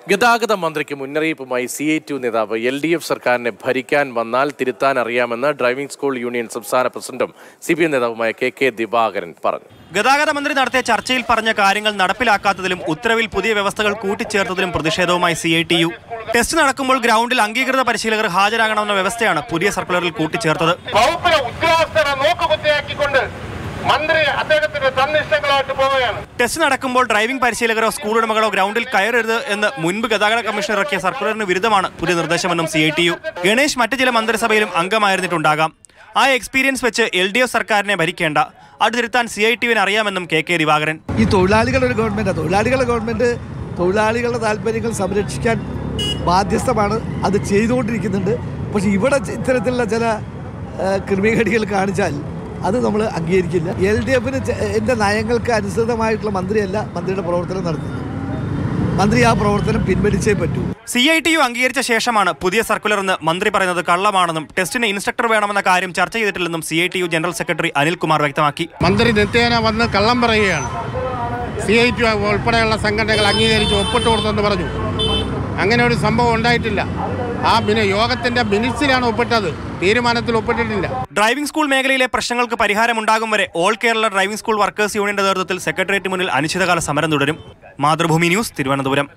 ഗതാഗത മന്ത്രിക്ക് മുന്നറിയിപ്പുമായി സി ഐ ടി നേതാവ് എൽ ഡി എഫ് സർക്കാരിനെ ഭരിക്കാൻ വന്നാൽ തിരുത്താൻ അറിയാമെന്ന് ഡ്രൈവിംഗ് സ്കൂൾ യൂണിയൻ സംസ്ഥാന പ്രസിഡന്റും സി പി എം നേതാവുമായ കെ കെ ദിവാകരൻ പറഞ്ഞു ഗതാഗത മന്ത്രി നടത്തിയ ചർച്ചയിൽ പറഞ്ഞ കാര്യങ്ങൾ നടപ്പിലാക്കാത്തതിലും ഉത്തരവിൽ പുതിയ വ്യവസ്ഥകൾ കൂട്ടിച്ചേർത്തതിലും പ്രതിഷേധവുമായി C I T U test നടക്കുമ്പോൾ ഗ്രൗണ്ടിൽ അംഗീകൃത പരിശീലകർ ഹാജരാകണമെന്ന വ്യവസ്ഥയാണ് പുതിയ സർക്കുലറിൽ കൂട്ടിച്ചേർത്തത് വകുപ്പിലെ ഉദ്യോഗസ്ഥരെ നോക്കുകുത്തിയാക്കിക്കൊണ്ട് മന്ത്രി അദ്ദേഹത്തിന്റെ തന്നിഷ്ടങ്ങളായിട്ട് പോവുകയാണ് ടെസ്റ്റ് നടക്കുമ്പോൾ ഡ്രൈവിംഗ് പരിശീലകരോ സ്കൂൾ ഉടമകളോ ഗ്രൗണ്ടിൽ കയറരുത് എന്ന് മുൻപ് ഗതാഗത കമ്മീഷൻ ഇറക്കിയ സർക്കുലറിന് വിരുദ്ധമാണ് പുതിയ നിർദ്ദേശമെന്നും C I T U Ganesh മറ്റ് ചില മന്ത്രിസഭയിലും അംഗമായിരുന്നിട്ടുണ്ടാകാം ആ എക്സ്പീരിയൻസ് വെച്ച് എൽ ഡി എഫ് സർക്കാരിനെ ഭരിക്കേണ്ട അത് തിരുത്താൻ സി ഐ ടി യുവിന് അറിയാമെന്നും കെ കെ ദിവാകരൻ ഈ തൊഴിലാളികളുടെ ഒരു ഗവൺമെൻറ്റാണ് തൊഴിലാളികളുടെ ഗവൺമെൻറ് തൊഴിലാളികളുടെ താല്പര്യങ്ങൾ സംരക്ഷിക്കാൻ ബാധ്യസ്ഥമാണ് അത് ചെയ്തുകൊണ്ടിരിക്കുന്നുണ്ട് പക്ഷേ ഇവിടെ ഇത്തരത്തിലുള്ള ചില ആ, ക്രിമികേടുകൾ കാണിച്ചാൽ അത് നമ്മൾ അംഗീകരിക്കില്ല എൽ ഡി എഫിന് എൻ്റെ നയങ്ങൾക്ക് അനുസൃതമായിട്ടുള്ള മന്ത്രിയല്ല മന്ത്രിയുടെ പ്രവർത്തനം നടത്തുന്നത് മന്ത്രി ആ പ്രവർത്തനം പിൻവലിച്ചേ പറ്റൂ സി ഐ ടി യു അംഗീകരിച്ച ശേഷമാണ് പുതിയ സർക്കുലർ എന്ന് മന്ത്രി പറയുന്നത് കള്ളമാണെന്നും ടെസ്റ്റിന് ഇൻസ്ട്രക്ടർ വേണമെന്ന കാര്യം ചർച്ച ചെയ്തിട്ടില്ലെന്നും C I T U general secretary Anilkumar വ്യക്തമാക്കി മന്ത്രി നിത്യേന വന്ന് കള്ളം പറയുകയാണ് സി ഐ ടി ഉൾപ്പെടെയുള്ള സംഘടനകൾ അംഗീകരിച്ച് ഒപ്പിട്ട് കൊടുത്തെന്ന് പറഞ്ഞു അങ്ങനെ ഒരു സംഭവം ഉണ്ടായിട്ടില്ല ആ പിന്നെ യോഗത്തിന്റെ മിനിറ്റ്സിലാണ് ഒപ്പിട്ടത് തീരുമാനത്തിൽ ഒപ്പിട്ടിട്ടില്ല ഡ്രൈവിംഗ് സ്കൂൾ മേഖലയിലെ പ്രശ്നങ്ങൾക്ക് പരിഹാരമുണ്ടാകും വരെ all Kerala driving school workers യൂണിയന്റെ നേതൃത്വത്തിൽ സെക്രട്ടേറിയറ്റ് മുന്നിൽ അനിശ്ചിതകാല സമരം തുടരും മാതൃഭൂമി ന്യൂസ് തിരുവനന്തപുരം